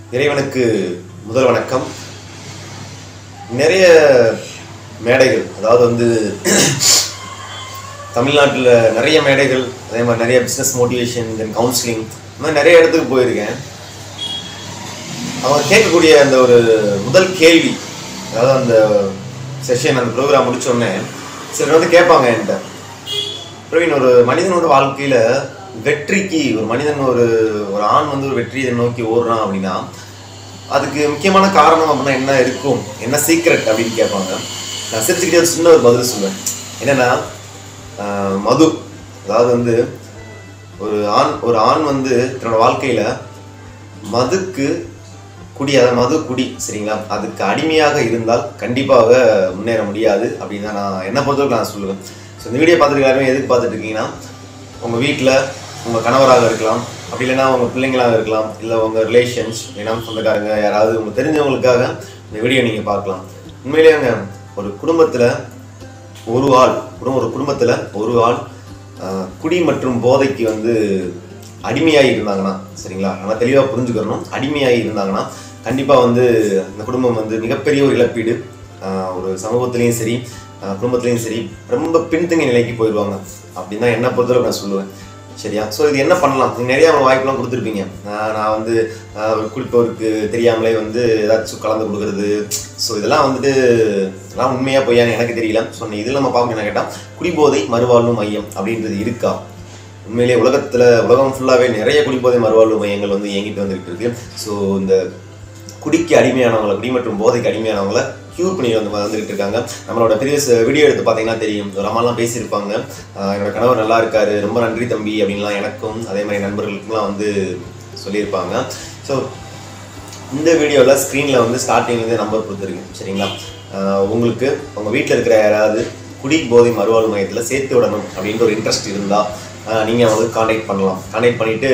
இறைவனுக்கு முதல் வணக்கம் நிறைய மேடைகள் அதாவது வந்து தமிழ்நாட்டில் நிறைய மேடைகள் அதே மாதிரி நிறைய பிஸ்னஸ் மோட்டிவேஷன் தென் கவுன்சிலிங் இந்த மாதிரி நிறைய இடத்துக்கு போயிருக்கேன் அவங்க கேட்கக்கூடிய அந்த ஒரு முதல் கேள்வி அதாவது அந்த செஷன் அந்த ப்ரோக்ராம் முடிச்சோடனே சிலர் வந்து கேட்பாங்க என்கிட்ட பிரவீன் ஒரு மனிதனோட வாழ்க்கையில வெற்றிக்கு ஒரு மனிதன் ஒரு ஒரு ஆண் வந்து ஒரு வெற்றியை நோக்கி ஓடுறான் அப்படின்னா அதுக்கு முக்கியமான காரணம் அப்படின்னா என்ன இருக்கும் என்ன சீக்ரெட் அப்படின்னு கேட்பாங்க நான் சிரிச்சுக்கிட்டே ஒரு சின்ன ஒரு பதில் சொல்லுவேன் என்னன்னா ஆஹ், மது அதாவது வந்து ஒரு ஆண் ஒரு ஆண் வந்து தன்னோட வாழ்க்கையில மதுக்கு குடி அதாவது மது குடி சரிங்களா அதுக்கு அடிமையாக இருந்தால் கண்டிப்பாக முன்னேற முடியாது அப்படின்னு தான் நான் என்ன பொறுத்தவரைக்கும் நான் சொல்லுவேன் ஸோ இந்த வீடியோ பார்த்துட்டு எல்லாருமே எதுக்கு பார்த்துட்டு இருக்கீங்கன்னா உங்கள் வீட்டில் உங்கள் கணவராக இருக்கலாம் அப்படி இல்லைன்னா உங்கள் பிள்ளைங்களாக இருக்கலாம் இல்லை உங்கள் ரிலேஷன்ஸ் இல்லைன்னா சொந்தக்காரங்க யாராவது உங்களுக்கு தெரிஞ்சவங்களுக்காக இந்த வீடியோ நீங்கள் பார்க்கலாம் உண்மையிலேங்க ஒரு குடும்பத்தில் ஒரு ஆள் குடும்ப ஒரு குடும்பத்தில் ஒரு ஆள் ஆஹ், குடி மற்றும் போதைக்கு வந்து அடிமையாகி இருந்தாங்கன்னா சரிங்களா நல்லா தெளிவாக புரிஞ்சுக்கிறணும் அடிமையாகி இருந்தாங்கன்னா கண்டிப்பாக வந்து அந்த குடும்பம் வந்து மிகப்பெரிய ஒரு இழப்பீடு ஆஹ், ஒரு சமூகத்துலேயும் சரி ஆஹ், குடும்பத்துலேயும் சரி ரொம்ப பின்தங்கிய நிலைக்கு போயிடுவாங்க அப்படின்னு தான் என்னை பொறுத்தளவு நான் சொல்லுவேன் சரியா ஸோ இது என்ன பண்ணலாம் நீங்க நிறைய அவங்க வாய்ப்பெல்லாம் கொடுத்துருப்பீங்க நான் நான் வந்து ஆஹ், ஒரு குடிப்பவருக்கு தெரியாமலே வந்து ஏதாச்சும் கலந்து கொடுக்குறது ஸோ இதெல்லாம் வந்துட்டு இதெல்லாம் உண்மையாக பொய்யான்னு எனக்கு தெரியல ஸோ இதில் நம்ம பார்க்கணும் என்ன கேட்டால் குடிபோதை மறுவாழ்வு மையம் அப்படின்றது இருக்கா உண்மையிலேயே உலகத்தில் உலகம் ஃபுல்லாகவே நிறைய குடிபோதை மறுவாழ்வு மையங்கள் வந்து இயங்கிட்டு வந்துட்டு இருக்கு ஸோ இந்த குடிக்கு அடிமையானவங்களை குடி மற்றும் போதைக்கு அடிமையானவங்களை க்யூர் பண்ணி வந்து வந்துகிட்டு இருக்காங்க நம்மளோட ப்ரீவியஸ் வீடியோ எடுத்து பார்த்தீங்கன்னா தெரியும் ஒரு அம்மாலாம் பேசியிருப்பாங்க ஆஹ் என்னோட கணவர் நல்லா இருக்காரு ரொம்ப நன்றி தம்பி அப்படின்லாம் எனக்கும் அதே மாதிரி நண்பர்களுக்குலாம் வந்து சொல்லியிருப்பாங்க ஸோ இந்த வீடியோவில் ஸ்க்ரீனில் வந்து ஸ்டார்டிங்லேருந்து நம்பர் கொடுத்துருக்கு சரிங்களா ஆஹ் உங்களுக்கு உங்கள் வீட்டில் இருக்கிற யாராவது குடி போதை மறுவாழ்வு மையத்தில் சேர்த்து விடணும் அப்படின்ற ஒரு இன்ட்ரெஸ்ட் இருந்தால் நீங்கள் அவங்களுக்கு காண்டாக்ட் பண்ணலாம் காண்டாக்ட் பண்ணிவிட்டு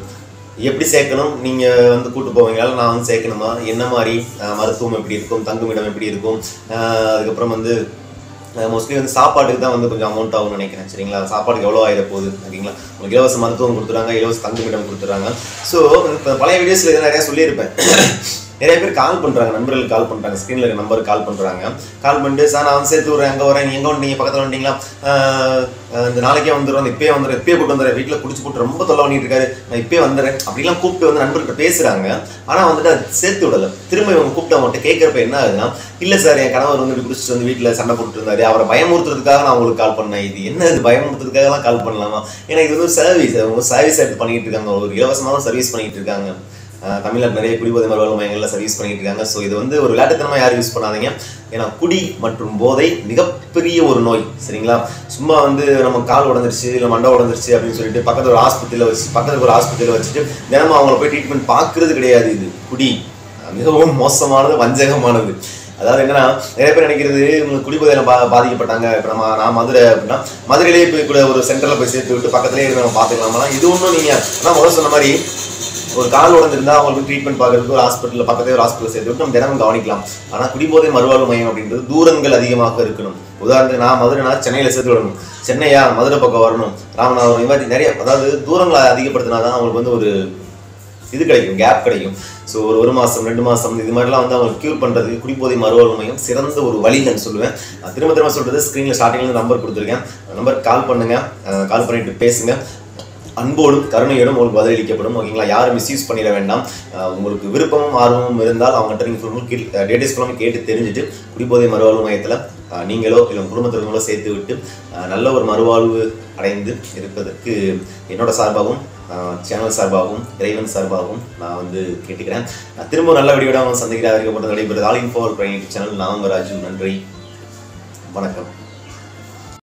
எப்படி சேர்க்கணும் நீங்கள் வந்து கூட்டு போவீங்களா நான் வந்து சேர்க்கணுமா என்ன மாதிரி ஆஹ் மருத்துவம் எப்படி இருக்கும் தங்குமிடம் எப்படி இருக்கும் ஆஹ் அதுக்கப்புறம் வந்து மோஸ்ட்லி வந்து சாப்பாட்டுக்கு தான் வந்து கொஞ்சம் அமௌண்ட் ஆகும்னு நினைக்கிறேன் சரிங்களா சாப்பாடுக்கு எவ்வளோ ஆயிட போகுது ஓகேங்களா உங்களுக்கு இலவச மருத்துவம் கொடுத்துறாங்க இலவச தங்குமிடம் கொடுத்துறாங்க ஸோ இப்போ பழைய வீடியோஸில் இதை நிறையா சொல்லியிருப்பேன் நிறைய பேர் கால் பண்ணுறாங்க நண்பர்கள் கால் பண்ணுறாங்க ஸ்க்ரீனில் இருக்க நம்பர் கால் பண்ணுறாங்க கால் பண்ணிட்டு சார் நான் வந்து சேர்த்து விட்றேன் அங்கே வரேன் நீங்கள் எங்கே வந்தீங்க பக்கத்தில் வந்துட்டீங்களா ஆஹ் ஆஹ் இந்த நாளைக்கே வந்துடுறோம் இப்பயே வந்துடுறேன் இப்பயே கூட்டு வந்துடுறேன் வீட்டில் குடிச்சு போட்டு ரொம்ப தொல்லை பண்ணிட்டு இருக்காரு நான் இப்பயே வந்துடுறேன் அப்படிலாம் கூப்பிட்டு வந்து நண்பர்கிட்ட பேசுகிறாங்க ஆனால் வந்துட்டு அது சேர்த்து விடலை திரும்ப இவங்க கூப்பிட்டு அவங்கள்ட்ட கேட்குறப்ப என்ன ஆகுதுன்னா இல்லை சார் என் கணவர் வந்து இப்படி குடிச்சிட்டு வந்து வீட்டில் சண்டை போட்டுட்டு இருந்தாரு அவரை பயமுறுத்துறதுக்காக நான் உங்களுக்கு கால் பண்ணேன் இது என்ன இது பயமுறுத்துறதுக்காகலாம் கால் பண்ணலாமா ஏன்னா இது வந்து சர்வீஸ் அவங்க சர்வீஸ் எடுத்து பண்ணிட்டு இருக்காங்க ஒரு இலவசமான சர்வீஸ் பண்ணிட்டு இருக்காங்க ஆஹ் தமிழ்நாடு நிறைய குடிபோதை மறுவாழ்வு மையங்களில் சர்வீஸ் பண்ணிட்டு இருக்காங்க ஸோ இது வந்து ஒரு விளையாட்டுத்தனமாக யாரும் யூஸ் பண்ணாதீங்க ஏன்னா குடி மற்றும் போதை மிகப்பெரிய ஒரு நோய் சரிங்களா சும்மா வந்து நம்ம கால் உடஞ்சிருச்சு இல்லை மண்டை உடஞ்சிருச்சு அப்படின்னு சொல்லிட்டு பக்கத்தில் ஒரு ஹாஸ்பிட்டலில் வச்சு பக்கத்தில் ஒரு ஹாஸ்பிட்டலில் வச்சுட்டு தினமும் அவங்கள போய் ட்ரீட்மெண்ட் பார்க்கறது கிடையாது இது குடி மிகவும் மோசமானது வஞ்சகமானது அதாவது என்னன்னா நிறைய பேர் நினைக்கிறது இவங்க குடிபோதையில பா பாதிக்கப்பட்டாங்க இப்போ நம்ம நான் மதுரை அப்படின்னா மதுரையிலேயே போய் கூட ஒரு சென்டரில் போய் சேர்த்து விட்டு பக்கத்துலேயே இருந்து நம்ம பார்த்துக்கலாமா இது ஒன்றும் நீங்கள் நான் முதல்ல சொன்ன மாதிரி ஒரு கால் உடஞ்சிருந்தா அவங்களுக்கு ட்ரீட்மெண்ட் பார்க்கறதுக்கு ஒரு ஹாஸ்பிட்டலில் பக்கத்தே ஒரு ஹாஸ்பிட்டல் சேர்த்து விட்டு நம்ம தினமும் கவனிக்கலாம் ஆனால் குடிபோதை மறுவாழ்வு மையம் அப்படின்றது தூரங்கள் அதிகமாக இருக்கணும் உதாரணத்துக்கு நான் மதுரைனா சென்னையில் சேர்த்து விடணும் சென்னையா மதுரை பக்கம் வரணும் ராமநாதபுரம் இது மாதிரி நிறைய அதாவது தூரங்களை அதிகப்படுத்தினா தான் அவங்களுக்கு வந்து ஒரு இது கிடைக்கும் கேப் கிடைக்கும் ஸோ ஒரு ஒரு மாதம் ரெண்டு மாதம் இது மாதிரிலாம் வந்து அவங்க க்யூர் பண்ணுறதுக்கு குடிபோதை மறுவாழ்வு மையம் சிறந்த ஒரு வழின்னு சொல்லுவேன் நான் திரும்ப திரும்ப சொல்கிறது ஸ்க்ரீனில் ஸ்டார்டிங்கில் நம்பர் கொடுத்துருக்கேன் நம்பர் கால் பண்ணுங்க கால் பண்ணிட்டு பேசுங்க அன்போடும் கருணையோடும் உங்களுக்கு பதிலளிக்கப்படும் ஓகேங்களா யாரும் மிஸ்யூஸ் பண்ணிட வேண்டாம் அஹ் உங்களுக்கு விருப்பமும் ஆர்வமும் இருந்தால் அவங்ககிட்ட நீங்கள் ஃபுல் டேட்டஸ் ஃபுல்லாக கேட்டு தெரிஞ்சுட்டு குடிபோதை மறுவாழ்வு மையத்தில் அஹ் நீங்களோ இல்லை உங்கள் குடும்பத்தினர்களோ சேர்த்து விட்டு அஹ் நல்ல ஒரு மறுவாழ்வு அடைந்து இருப்பதற்கு என்னோட சார்பாகவும் சேனல் சார்பாகவும் இறைவன் சார்பாகவும் நான் வந்து கேட்டுக்கிறேன் நான் திரும்ப நல்ல வீடியோட அவங்க சந்திக்கிற அறிவிக்கப்பட்ட நடைபெறுது ஆல் இன் ஃபார் சேனல் நான் உங்கள் ராஜு நன்றி வணக்கம்